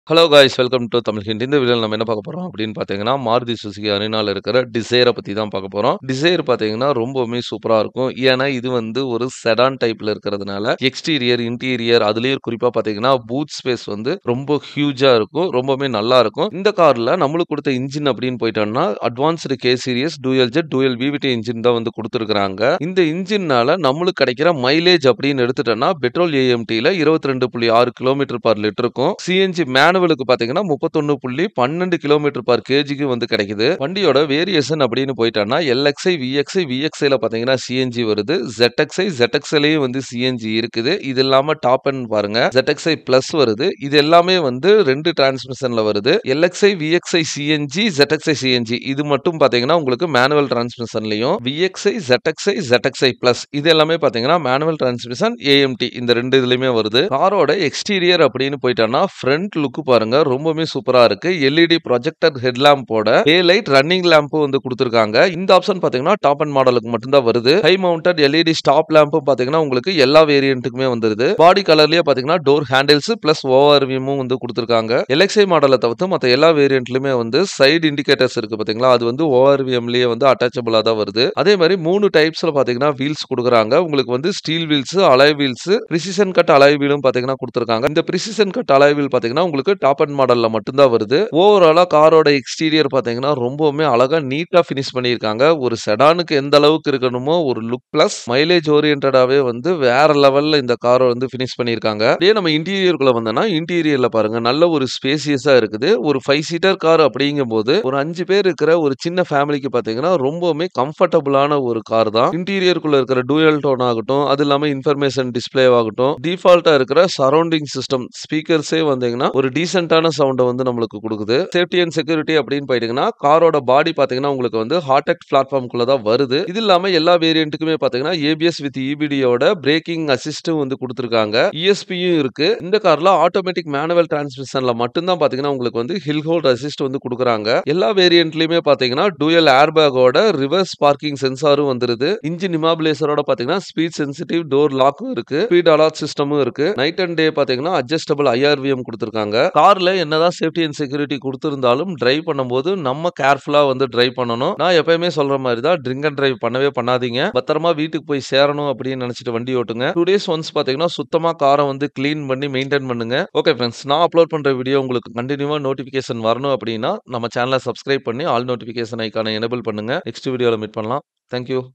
hello guys welcome to Tamil hint இந்த வீடியோவில் நம்ம என்ன பார்க்க போறோம் அப்படின்னு பார்த்தீங்கன்னா மாருதி சுசுகி அரினால இருக்கிற டிசைரை பற்றி தான் பார்க்க போகிறோம் டிசைர் பார்த்தீங்கன்னா ரொம்பவுமே சூப்பராக இருக்கும் ஏன்னா இது வந்து ஒரு செடான் டைப்பில் இருக்கிறதுனால எக்ஸ்டீரியர் இன்டீரியர் அதுலேயே குறிப்பாக பார்த்தீங்கன்னா பூத் ஸ்பேஸ் வந்து ரொம்ப ஹியூஜாக இருக்கும் ரொம்பவுமே நல்லா இருக்கும் இந்த காரில் நம்மளுக்கு கொடுத்த இன்ஜின் அப்படின்னு போயிட்டோம்னா advanced K series dual jet dual VVT engine தான் வந்து கொடுத்துருக்காங்க இந்த இன்ஜின்னால நம்மளுக்கு கிடைக்கிற மைலேஜ் அப்படின்னு எடுத்துட்டோம்னா பெட்ரோல் ஏஎம்டியில் இருபத்தி ரெண்டு புள்ளி ஆறு கிலோமீட்டர் பர் லிட்டருக்கும் சிஎன்ஜி மேனுவலுக்கு பார்த்தீங்கன்னா முப்பத்தொன்னு புள்ளி பன்னெண்டு கிலோமீட்டர் பர் கேஜிக்கு வந்து கிடைக்குது வண்டியோட வேரியேஷன் அப்படின்னு போயிட்டோம்னா எல்எக்ஸ்ஐ விஎக்ஸ்ஐ விஎக்ஸ்ஐல பார்த்தீங்கன்னா சிஎன்ஜி வருது ZXi ZXLயும் வந்து சிஎன்ஜி இருக்குது இது இல்லாம டாப் அண்ட் பாருங்க ZXi பிளஸ் வருது இது எல்லாமே வந்து ரெண்டு டிரான்ஸ்மிஷன்ல வருது LXi VXi CNG ZXi CNG இது மட்டும் பார்த்தீங்கன்னா உங்களுக்கு மேனுவல் டிரான்ஸ்மிஷன்லயும் விஎக்ஸ்ஐ ZXi ZXi பிளஸ் இது எல்லாமே பார்த்தீங்கன்னா மேனுவல் டிரான்ஸ்மிஷன் ஏஎம்டி இந்த ரெண்டு இதுலயுமே வருது காரோட எக்ஸ்டீரியர் அப்படின்னு போயிட்டோம்னா ஃப்ரண்ட் லுக் பாருங்க ரொம்பவே சூப்பரா இருக்கு எல்இடி ப்ரொஜெக்டர் ஹெட்லாம்போட டே லைட் ரன்னிங் லேம்ப் வந்து கொடுத்துருக்காங்க இந்த ஆப்ஷன் பாத்தீங்கன்னா டாப் அண்ட் மாடலுக்கு மட்டும்தான் வருது ஹை மவுண்டட் எல்இடி ஸ்டாப் லேம்பும் பாத்தீங்கன்னா உங்களுக்கு எல்லா வேரியன்ட்டுக்குமே வந்துருது பாடி கலர்லயே பாத்தீங்கன்னா டோர் ஹேண்டில்ஸ் பிளஸ் ஓஆர்வியும் வந்து கொடுத்துருக்காங்க எல்எக்ஸ்ஐ மாடலை தவிர்த்து மத்த எல்லா வேரியன்ட்லயுமே வந்து சைடு இண்டிகேட்டர்ஸ் இருக்கு பாத்தீங்களா அது வந்து ஓஆர்விஎம்லயே வந்து அட்டாச்சபிளா தான் வருது அதே மாதிரி மூணு டைப்ஸ்ல பாத்தீங்கன்னா வீல்ஸ் கொடுக்குறாங்க உங்களுக்கு வந்து steel wheels alloy wheels precision cut alloy வீலும் பாத்தீங்கன்னா கொடுத்துருக்காங்க இந்த பிரிசிஷன் கட் அலாய் வீல் பாத்தீங்கன்னா உங்களுக்கு டாப் அண்ட் மாடல்ல மட்டும்தான் வருது ஓவராலா காரோட எக்ஸ்டீரியர் பாத்தீங்கன்னா ரொம்பவுமே அழகா நீட்டா ஃபினிஷ் பண்ணியிருக்காங்க ஒரு செடானுக்கு எந்த அளவுக்கு இருக்கணுமோ ஒரு லுக் பிளஸ் மைலேஜ் ஓரியன்டாவே வந்து வேற லெவல்ல இந்த காரை வந்து ஃபினிஷ் பண்ணியிருக்காங்க அப்படியே நம்ம இன்டீரியருக்குள்ள வந்தோம்னா இன்டீரியர்ல பாருங்க நல்ல ஒரு ஸ்பேசியஸா இருக்குது ஒரு ஃபைவ் சீட்டர் கார் அப்படிங்கும் போது ஒரு அஞ்சு பேர் இருக்கிற ஒரு சின்ன ஃபேமிலிக்கு பாத்தீங்கன்னா ரொம்பவுமே கம்ஃபர்டபுளான ஒரு கார் தான் இன்டீரியருக்குள்ள இருக்கிற டூயல் டோன் ஆகட்டும் அது இல்லாம இன்ஃபர்மேஷன் டிஸ்பிளே ஆகட்டும் டிஃபால்ட்டா இருக்கிற சரௌண்டிங் சிஸ்டம் ஸ்பீக்கர்ஸே வந்தீங்கன்னா ஒரு டீசென்டான சவுண்டை வந்து நம்மளுக்கு கொடுக்குது சேஃப்டி அண்ட் செக்யூரிட்டி அப்படின்னு போயிட்டீங்கன்னா காரோட பாடி பாத்தீங்கன்னா உங்களுக்கு வந்து ஹார்டெக் பிளாட்ஃபார்ம்குள்ள தான் வருது இது இல்லாம எல்லா வேரியன்ட்டுக்குமே பாத்தீங்கன்னா ஏபிஎஸ் வித் இபிடியோட பிரேக்கிங் அசிஸ்டும் வந்து கொடுத்துருக்காங்க இஎஸ்பியும் இருக்கு இந்த கார்ல ஆட்டோமேட்டிக் மேனுவல் டிரான்ஸ்மிஷன்ல மட்டும்தான் பாத்தீங்கன்னா உங்களுக்கு வந்து ஹில் ஹோல்ட் அசிஸ்ட் வந்து கொடுக்குறாங்க எல்லா வேரியன்ட்லயுமே பாத்தீங்கன்னா டூயல் ஏர்பேக்கோட ரிவர்ஸ் பார்க்கிங் சென்சாரும் வந்துருது இன்ஜின் இமாபிலேசரோட பாத்தீங்கன்னா ஸ்பீட் சென்சிட்டிவ் டோர் லாக்கும் இருக்கு ஸ்பீட் அலாட் சிஸ்டமும் இருக்கு நைட் அண்ட் டே பாத்தீங்கன்னா அட்ஜஸ்டபிள் ஐஆர்விஎம் கொடுத்துருக்காங்க கார்ல என்னதான் சேஃப்டி அண்ட் செக்யூரிட்டி கொடுத்திருந்தாலும் டிரைவ் பண்ணும்போது நம்ம கேர்ஃபுல்லா வந்து டிரைவ் பண்ணணும் நான் எப்பயுமே சொல்ற மாதிரி தான் ட்ரிங்க் அண்ட் டிரைவ் பண்ணவே பண்ணாதீங்க பத்திரமா வீட்டுக்கு போய் சேரணும் அப்படின்னு நினைச்சிட்டு வண்டி ஓட்டுங்க டூ டேஸ் ஒன்ஸ் பாத்தீங்கன்னா சுத்தமா காரை வந்து க்ளீன் பண்ணி மெயின்டைன் பண்ணுங்க ஓகே ஃப்ரெண்ட்ஸ் நான் அப்லோட் பண்ற வீடியோ உங்களுக்கு கண்டினியூவா நோட்டிபிகேஷன் வரணும் அப்படின்னா நம்ம சேனலை சப்ஸ்கிரைப் பண்ணி ஆல் நோட்டிபிகேஷன் ஐக்கான எனபிள் பண்ணுங்க நெக்ஸ்ட் வீடியோல மீட் பண்ணலாம் தேங்க்யூ